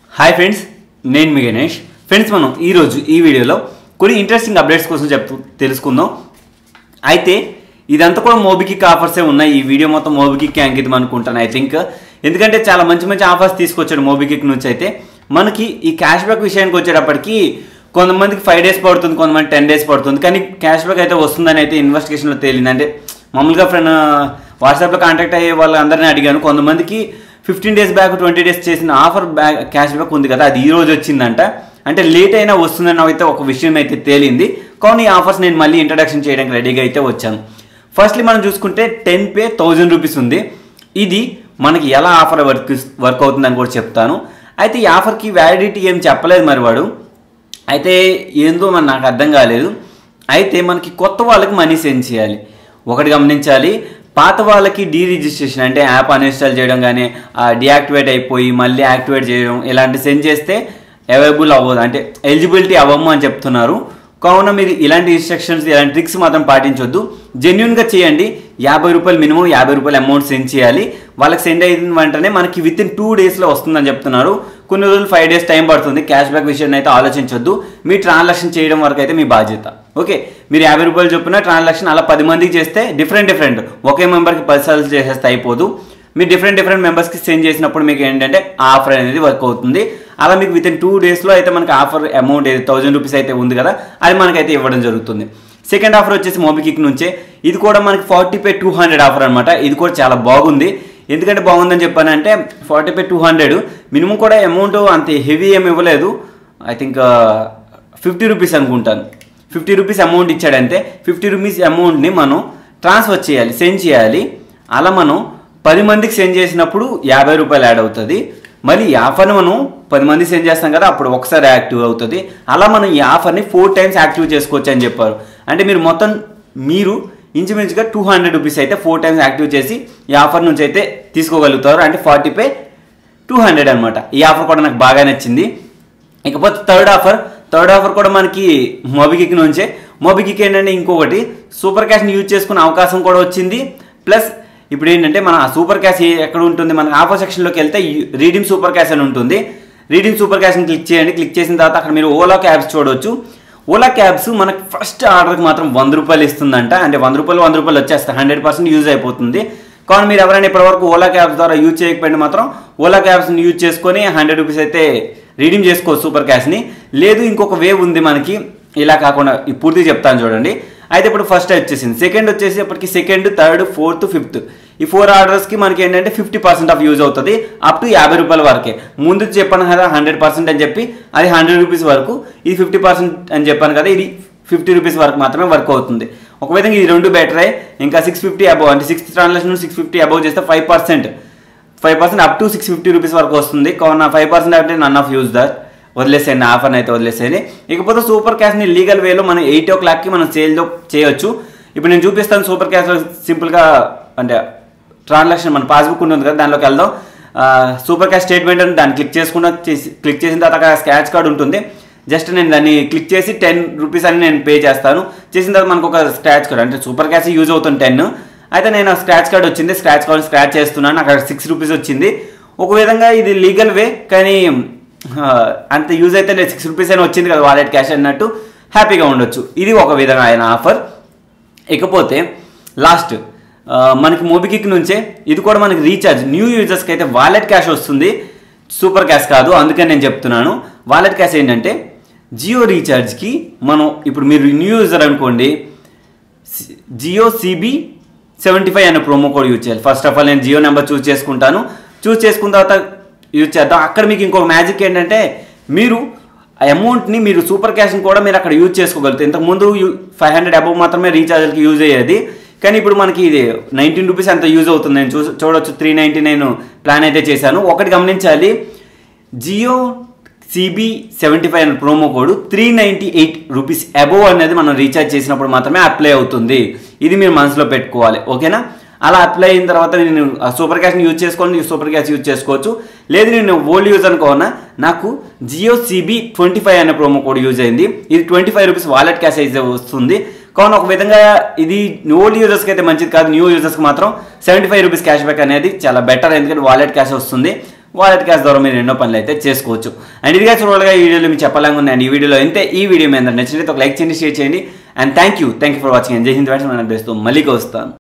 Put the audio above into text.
hi friends నేను మీ Ganesh friends మనం ఈరోజు ఈ వీడియోలో కొన్ని ఇంట్రెస్టింగ్ అప్డేట్స్ కోసం చెప్తూ తెలుసుకుందాం అయితే ఇదంతా కూడా మోబికిక్ ఆఫర్సే ఉన్నాయి ఈ వీడియో మొత్తం మోబికిక్ అంకితం అనుకుంటాను ఐ థింక్ ఎందుకంటే చాలా మంచి మంచి ఆఫర్స్ తీసుకొచ్చాడు మోబికిక్ నుంచి అయితే మనకి ఈ క్యాష్ బ్యాక్ విషయానికి వచ్చేటప్పటికి కొంతమందికి ఫైవ్ డేస్ పడుతుంది కొంతమంది టెన్ డేస్ పడుతుంది కానీ క్యాష్ బ్యాక్ అయితే వస్తుందని అయితే ఇన్వెస్టిగేషన్లో తేలింది అంటే మామూలుగా ఫ్రెండ్ వాట్సాప్లో కాంటాక్ట్ అయ్యే వాళ్ళందరినీ అడిగాను కొంతమందికి fifteen days back twenty days చేసిన ఆఫర్ బ్యాక్ క్యాష్ బ్యాక్ ఉంది కదా అది ఈ రోజు వచ్చిందంట అంటే లేట్ అయినా వస్తుందని అయితే ఒక విషయం అయితే తేలింది కానీ ఈ ఆఫర్స్ నేను మళ్ళీ ఇంట్రడక్షన్ చేయడానికి రెడీగా అయితే వచ్చాను ఫస్ట్లీ మనం చూసుకుంటే టెన్ పే థౌజండ్ రూపీస్ ఉంది ఇది మనకి ఎలా ఆఫర్ వర్క్ వర్క్ అవుతుందని కూడా చెప్తాను అయితే ఈ ఆఫర్కి వ్యాలిడిటీ ఏం చెప్పలేదు మరి వాడు అయితే ఏందో మరి నాకు అర్థం కాలేదు అయితే మనకి కొత్త వాళ్ళకి మనీ సెండ్ చేయాలి ఒకటి గమనించాలి పాత వాళ్ళకి డీ రిజిస్ట్రేషన్ అంటే యాప్ అన్ఇన్స్టాల్ చేయడం కానీ డియాక్టివేట్ అయిపోయి మళ్ళీ యాక్టివేట్ చేయడం ఇలాంటి సెండ్ చేస్తే అవైలబుల్ అవ్వదు అంటే ఎలిజిబిలిటీ అవ్వము అని చెప్తున్నారు కావున మీరు ఇలాంటి ఇన్స్ట్రక్షన్స్ ఇలాంటి ట్రిక్స్ మాత్రం పాటించొద్దు జెన్యున్గా చేయండి యాభై రూపాయలు మినిమం యాభై రూపాయలు అమౌంట్ సెండ్ చేయాలి వాళ్ళకి సెండ్ అయిన వెంటనే మనకి విత్ ఇన్ టూ డేస్లో వస్తుందని చెప్తున్నారు కొన్ని రోజులు ఫైవ్ డేస్ టైం పడుతుంది క్యాష్ బ్యాక్ విషయాన్ని అయితే ఆలోచించొద్దు మీ ట్రాన్సాక్షన్ చేయడం వరకు అయితే మీ బాధ్యత ఓకే మీరు యాభై రూపాయలు చొప్పున ట్రాన్సాక్షన్ అలా పది మందికి చేస్తే డిఫరెంట్ డిఫరెంట్ ఒకే మెంబర్కి పది సార్లు చేసేస్తే అయిపోదు మీరు డిఫరెంట్ డిఫరెంట్ మెంబర్స్కి సెండ్ చేసినప్పుడు మీకు ఏంటంటే ఆఫర్ అనేది వర్క్ అవుతుంది అలా మీకు విత్ ఇన్ టూ డేస్లో అయితే మనకి ఆఫర్ అమౌంట్ ఏది థౌజండ్ రూపీస్ అయితే ఉంది కదా అది మనకైతే ఇవ్వడం జరుగుతుంది సెకండ్ ఆఫర్ వచ్చేసి మోబికిక్ నుంచే ఇది కూడా మనకి forty pay two hundred offer అనమాట ఇది కూడా చాలా బాగుంది ఎందుకంటే బాగుందని చెప్పానంటే forty pay two hundred minimum కూడా అమౌంట్ అంత హెవీ ఏమి ఇవ్వలేదు ఐ థింక్ ఫిఫ్టీ రూపీస్ అనుకుంటాను ఫిఫ్టీ రూపీస్ అమౌంట్ ఇచ్చాడంటే ఫిఫ్టీ రూపీస్ అమౌంట్ని మనం ట్రాన్స్ఫర్ చేయాలి సెండ్ చేయాలి అలా మనం పది మందికి సెండ్ చేసినప్పుడు యాభై రూపాయలు యాడ్ అవుతుంది మళ్ళీ ఈ ఆఫర్ని మనం పది మంది సెండ్ చేస్తాం కదా అప్పుడు ఒకసారి యాక్టివ్ అవుతుంది అలా మనం ఈ ఆఫర్ని ఫోర్ టైమ్స్ యాక్టివ్ చేసుకోవచ్చు అని చెప్పారు అంటే మీరు మొత్తం మీరు ఇంచుమించుగా టూ హండ్రెడ్ రూపీస్ అయితే ఫోర్ టైమ్స్ యాక్టివ్ చేసి ఈ ఆఫర్ నుంచి అయితే తీసుకోగలుగుతారు అంటే ఫార్టీ పే టూ హండ్రెడ్ అనమాట ఈ ఆఫర్ కూడా నాకు బాగా నచ్చింది ఇకపోతే థర్డ్ ఆఫర్ థర్డ్ ఆఫర్ కూడా మనకి మోబికిక్ నుంచే మోబికిక్ ఏంటంటే ఇంకొకటి సూపర్ క్యాష్ని యూజ్ చేసుకునే అవకాశం కూడా వచ్చింది ప్లస్ ఇప్పుడు ఏంటంటే మన సూపర్ క్యాష్ ఎక్కడ ఉంటుంది మన ఆఫర్ సెక్షన్లోకి వెళ్తే రీడింగ్ సూపర్ క్యాష్ అని ఉంటుంది రీడింగ్ సూపర్ క్యాష్ని క్లిక్ చేయండి క్లిక్ చేసిన తర్వాత అక్కడ మీరు ఓలా క్యాబ్స్ చూడవచ్చు ఓలా క్యాబ్స్ మనకు ఫస్ట్ ఆర్డర్కి మాత్రం వంద రూపాయలు ఇస్తుందంట అంటే వంద రూపాయలు వంద రూపాయలు వచ్చేస్తాయి హండ్రెడ్ పర్సెంట్ యూజ్ అయిపోతుంది కానీ మీరు ఎవరైనా ఇప్పటివరకు ఓలా క్యాబ్స్ ద్వారా యూజ్ చేయకపోయింటే మాత్రం ఓలా క్యాబ్స్ని యూజ్ చేసుకొని హండ్రెడ్ రూపీస్ అయితే రీడింగ్ చేసుకోవచ్చు సూపర్ క్యాష్ని లేదు ఇంకొక వేవ్ ఉంది మనకి ఇలా కాకుండా ఈ పూర్తిగా చెప్తాను చూడండి అయితే ఇప్పుడు ఫస్ట్ వచ్చేసింది సెకండ్ వచ్చేసి ఇప్పటికి సెకండ్ థర్డ్ ఫోర్త్ ఫిఫ్త్ ఈ ఫోర్ ఆర్డర్స్కి మనకి ఏంటంటే ఫిఫ్టీ పర్సెంట్ ఆఫ్ యూజ్ అవుతుంది అప్ టు యాభై రూపాయల వరకే ముందు చెప్పాను కదా హండ్రెడ్ పర్సెంట్ అని చెప్పి అది హండ్రెడ్ రూపీస్ వరకు ఇది ఫిఫ్టీ పర్సెంట్ అని చెప్పాను కదా ఇది ఫిఫ్టీ రూపీస్ వరకు మాత్రమే వర్క్ అవుతుంది ఒక విధంగా ఇది రెండు బెటరే ఇంకా సిక్స్ ఫిఫ్టీ అబౌవ్ అంటే sixth transaction six fifty above చేస్తే five percent five percent up to six fifty rupees వరకు వస్తుంది కావున ఫైవ్ పర్సెంట్ అంటే నన్ ఆఫ్ యూజ్ దట్ వదిలేసేయండి ఆఫర్ని అయితే వదిలేసేయండి ఇకపోతే సూపర్ క్యాష్ని లీగల్ వేలో మనం ఎయిట్ ఓ క్లాక్కి మనం సేల్తో చేయొచ్చు ఇప్పుడు నేను చూపిస్తాను సూపర్ క్యాష్లో సింపుల్గా అంటే ట్రాన్సాక్షన్ మన పాస్బుక్ ఉంటుంది కదా దానిలోకి వెళ్దాం సూపర్ క్యాష్ స్టేట్మెంట్ అని దాన్ని క్లిక్ చేసుకున్న చేసి క్లిక్ చేసిన తర్వాత అక్కడ స్క్రాచ్ కార్డ్ ఉంటుంది జస్ట్ నేను దాన్ని క్లిక్ చేసి టెన్ రూపీస్ అని నేను పే చేస్తాను చేసిన తర్వాత మనకు ఒక స్క్రాచ్ కార్డ్ అంటే సూపర్ క్యాష్ యూజ్ అవుతుంది టెన్ అయితే నేను స్క్రాచ్ కార్డ్ వచ్చింది స్క్రాచ్ కార్డ్ స్క్రాచ్ చేస్తున్నాను అక్కడ సిక్స్ రూపీస్ వచ్చింది ఒక విధంగా ఇది లీగల్ వే కానీ అంత యూజ్ అయితే లేదు సిక్స్ రూపీస్ అయినా వచ్చింది కదా వాలెట్ క్యాష్ అన్నట్టు హ్యాపీగా ఉండొచ్చు ఇది ఒక విధంగా ఆయన ఆఫర్ ఇకపోతే లాస్ట్ మనకి మోబికిక్ నుంచే ఇది కూడా మనకి రీఛార్జ్ న్యూ యూజర్స్కి అయితే వాలెట్ క్యాష్ వస్తుంది సూపర్ క్యాష్ కాదు అందుకని నేను చెప్తున్నాను వాలెట్ క్యాష్ ఏంటంటే జియో రీఛార్జ్కి మనం ఇప్పుడు మీరు న్యూ యూజర్ అనుకోండి జియో సిబి సెవెంటీ ఫైవ్ అనే ప్రోమో కోడ్ యూజ్ చేయాలి ఫస్ట్ ఆఫ్ ఆల్ నేను జియో నెంబర్ చూస్ చేసుకుంటాను చూస్ చేసుకున్న తర్వాత యూజ్ చేద్దాం అక్కడ మీకు ఇంకొక మ్యాజిక్ ఏంటంటే మీరు ఆ అమౌంట్ని మీరు సూపర్ క్యాష్ని కూడా మీరు అక్కడ యూజ్ చేసుకోగలుగుతారు ఇంతకుముందు ఫైవ్ హండ్రెడ్ అబవ్ మాత్రమే రీఛార్జ్కి యూజ్ అయ్యేది కానీ ఇప్పుడు మనకి ఇది నైన్టీన్ రూపీస్ అంత యూజ్ అవుతుంది నేను చూ చూడొచ్చు త్రీ నైంటీ నైన్ ప్లాన్ అయితే చేశాను ఒకటి గమనించాలి జియో సిబి సెవెంటీ ఫైవ్ అనే promo code three ninety eight rupees above అనేది మనం రీఛార్జ్ చేసినప్పుడు మాత్రమే అప్లై అవుతుంది ఇది మీరు మనసులో పెట్టుకోవాలి ఓకేనా అలా అప్లై అయిన తర్వాత నేను సూపర్ క్యాష్ని యూజ్ చేసుకోవాలి సూపర్ క్యాష్ యూజ్ చేసుకోవచ్చు లేదు నేను ఓల్డ్ యూజ్ అనుకోనా నాకు జియో సిబి ట్వంటీ ఫైవ్ అనే ప్రోమో కోడ్ యూజ్ అయింది ఇది twenty five rupees wallet cash అయితే వస్తుంది కావున ఒక విధంగా ఇది ఓల్డ్ యూజర్స్కి అయితే మంచిది కాదు న్యూ యూజర్స్కి మాత్రం seventy five rupees cash back అనేది చాలా బెటర్ ఎందుకంటే వాలెట్ క్యాష్ వస్తుంది వాలెట్ క్యాష్ ద్వారా మీరు ఎన్నో పనులు అయితే చేసుకోవచ్చు అండ్ ఇదిగా చూడగా ఈ వీడియోలో మీకు చెప్పాలని అండ్ ఈ వీడియోలో అయితే ఈ వీడియో మీద నచ్చినట్లయితే ఒక లైక్ చేయండి షేర్ చేయండి and thank you thank you for watching జై హింద్ వ్యాట్స్ మన మళ్ళీ వస్తాను